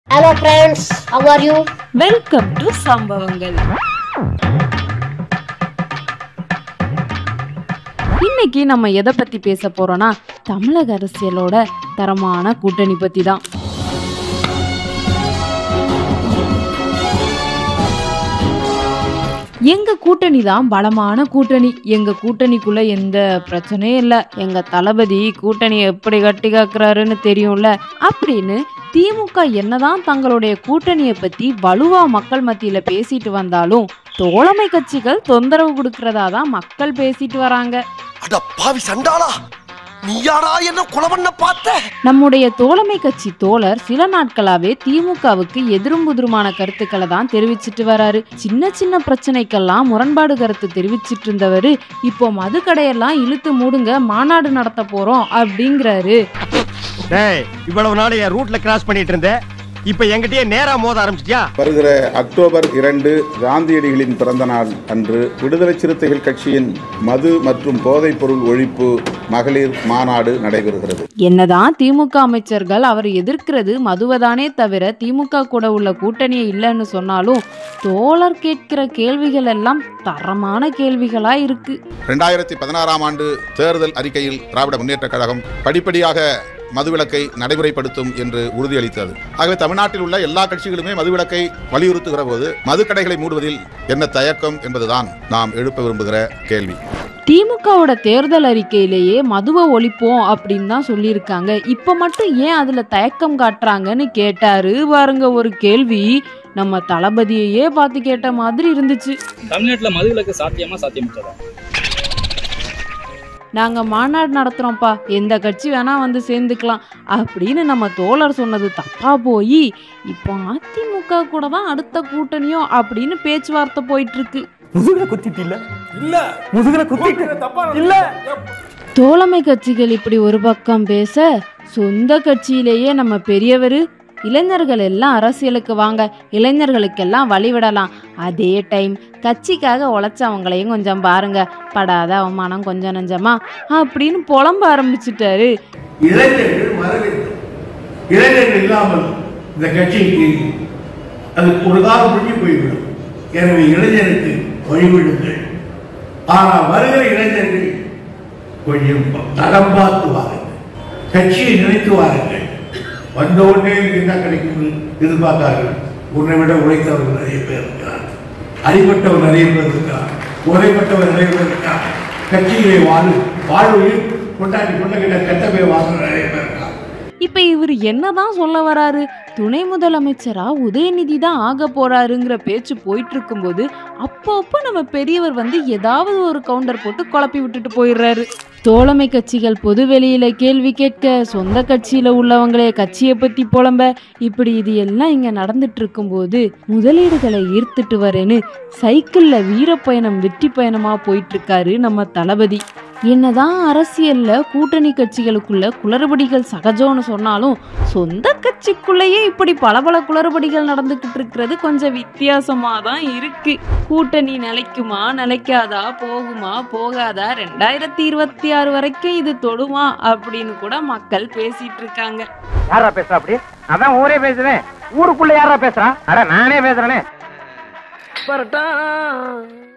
Hello friends, how are you? Welcome to சம்பவங்கள் இன்னைக்கு நம்ம எதை பத்தி பேச போறோம்னா தமிழக அரசியலோட தரமான கூட்டணி பத்தி தான் எங்க கூட்டணி தான் பலமான கூட்டணி எங்க கூட்டணிக்குள்ள எந்த பிரச்சனையும் இல்ல எங்க தளபதி கூட்டணியை எப்படி கட்டி காக்குறாருன்னு தெரியும்ல அப்படின்னு திமுக என்னதான் தங்களுடைய கூட்டணியை பத்தி வலுவா மக்கள் மத்தியில பேசிட்டு வந்தாலும் தோழமை கட்சிகள் தொந்தரவு கொடுக்கறதா தான் மக்கள் பேசிட்டு வராங்க அட பாவி சண்டாளா நீயாடா என்ன கொலை பண்ண பார்த்த நம்முடைய தோழமை கட்சி தோழர் சில நாட்களாவே திமுகவுக்கு எதிரும் புதிருமான கருத்துக்களை தான் தெரிவிச்சிட்டு வராரு சின்ன சின்ன பிரச்சனைக்கெல்லாம் முரண்பாடு கருத்து தெரிவிச்சிட்டு இருந்தவரு இப்போ மது கடையெல்லாம் இழுத்து மூடுங்க மாநாடு நடத்த போறோம் அப்படிங்கிறாரு டேய் இவ்வளவு நாள் என் ரூட்ல கிராஸ் பண்ணிட்டு இருந்தேன் இப்ப என்கிட்டயே நேரா மோத ஆரம்பிச்சிட்டியா வருகிற அக்டோபர் இரண்டு காந்தியடிகளின் பிறந்த நாள் அன்று விடுதலை சிறுத்தைகள் கட்சியின் மது மற்றும் போதைப் பொருள் ஒழிப்பு மகளிர் மாநாடு நடைபெறுகிறது என்னதான் திமுக அமைச்சர்கள் அவர் எதிர்க்கிறது மதுவதானே தவிர திமுக கூட உள்ள கூட்டணியே இல்லைன்னு சொன்னாலும் தோழர் கேட்கிற கேள்விகள் எல்லாம் தரமான கேள்விகளா இருக்கு ரெண்டாயிரத்தி பதினாறாம் ஆண்டு தேர்தல் அறிக்கையில் திராவிட முன்னேற்றக் கழகம் படிப்படியாக மதுவிலக்கை நடைமுறைப்படுத்தும் என்று உறுதியளித்தது ஆகவே தமிழ்நாட்டில் உள்ள எல்லா கட்சிகளுமே மதுவிலக்கை வலியுறுத்துகிற போது மதுக்கடைகளை மூடுவதில் என்ன தயக்கம் என்பதுதான் நாம் எழுப்ப விரும்புகிற கேள்வி திமுகவோட தேர்தல் அறிக்கையிலேயே மதுவை ஒழிப்போம் அப்படின்னு தான் சொல்லியிருக்காங்க இப்போ மட்டும் ஏன் அதில் தயக்கம் காட்டுறாங்கன்னு கேட்டாரு பாருங்க ஒரு கேள்வி நம்ம தளபதியையே பார்த்து கேட்ட மாதிரி இருந்துச்சு தமிழ்நாட்டுல மதுவிலக்கு சாத்தியமா சாத்தியமற்றதா நாங்கள் மாநாடு நடத்துகிறோம்ப்பா எந்த கட்சி வேணா வந்து சேர்ந்துக்கலாம் அப்படின்னு நம்ம தோழர் சொன்னது தப்பா போய் இப்போ அதிமுக கூட தான் அடுத்த கூட்டணியும் அப்படின்னு பேச்சுவார்த்தை போயிட்டு இருக்கு முதுகுல குத்திட்டு இல்ல இல்ல முதுகுல குத்திட்டு இல்ல தோழமை கட்சிகள் இப்படி ஒரு பக்கம் பேச சொந்த கட்சியிலேயே நம்ம பெரியவர் இளைஞர்கள் எல்லாம் அரசியலுக்கு வாங்க இளைஞர்களுக்கெல்லாம் வழிவிடலாம் அதே டைம் கட்சிக்காக உழைச்சவங்களையும் கொஞ்சம் பாருங்க படாத அவமானம் கொஞ்சம் நஞ்சமா அப்படின்னு புலம்ப ஆரம்பிச்சிட்டாரு இளைஞர்கள் வர வேண்டும் இளைஞர்கள் இல்லாமல் இந்த கட்சிக்கு அது ஒரு காலம் முடிஞ்சு போய்விடும் எனவே இளைஞருக்கு வழிவிடுங்கள் ஆனால் வருகிற இளைஞர்கள் கொஞ்சம் தடம் பார்த்து வாருங்கள் கட்சியை நினைத்து வாருங்கள் வந்த உடனே என்ன கிடைக்கும் எதிர்பார்த்தார்கள் உன்னை விட உழைத்தவர்கள் நிறைய பேர் இருக்கிறார் அடிப்பட்டவர் நிறைய பேர் இருக்கிறார் உரைப்பட்டவர் நிறைய பேர் இருக்கிறார் கட்சியிலே வாழ் வாழ்வையில் கொண்டாடி கொண்டகிட்ட கெட்ட பேர் வாழ்ற நிறைய பேர் இருக்கிறார் இப்ப இவர் என்னதான் சொல்ல வராரு துணை முதலமைச்சரா உதயநிதி தான் ஆக போறாருங்கிற பேச்சு போயிட்டு இருக்கும்போது அப்போ அப்போ நம்ம பெரியவர் வந்து ஏதாவது ஒரு கவுண்டர் போட்டு குழப்பி விட்டுட்டு போயிடுறாரு தோழமை கட்சிகள் பொது வெளியில கேள்வி கேட்க சொந்த கட்சியில உள்ளவங்களே கட்சியை பத்தி புலம்ப இப்படி இது எல்லாம் இங்க நடந்துட்டு இருக்கும்போது முதலீடுகளை ஈர்த்துட்டு வரேன்னு சைக்கிள்ல வீரப்பயணம் வெற்றி பயணமா போயிட்டு இருக்காரு நம்ம தளபதி என்னதான் அரசியல்ல கூட்டணி கட்சிகளுக்குள்ள குளறுபடிகள் சகஜம்னு சொன்னாலும் சொந்த கட்சிக்குள்ளேயே இப்படி பல பல குளறுபடிகள் நடந்துகிட்டு இருக்கிறது கொஞ்சம் வித்தியாசமா தான் இருக்கு கூட்டணி நிலைக்குமா நிலைக்காதா போகுமா போகாதா ரெண்டாயிரத்தி இருபத்தி ஆறு வரைக்கும் இது தொடுமா அப்படின்னு கூட மக்கள் பேசிட்டு இருக்காங்க யாரா பேசுறா அப்படி அதான் ஊரே பேசுறேன் ஊருக்குள்ள யாரா பேசுறா அட நானே பேசுறேனே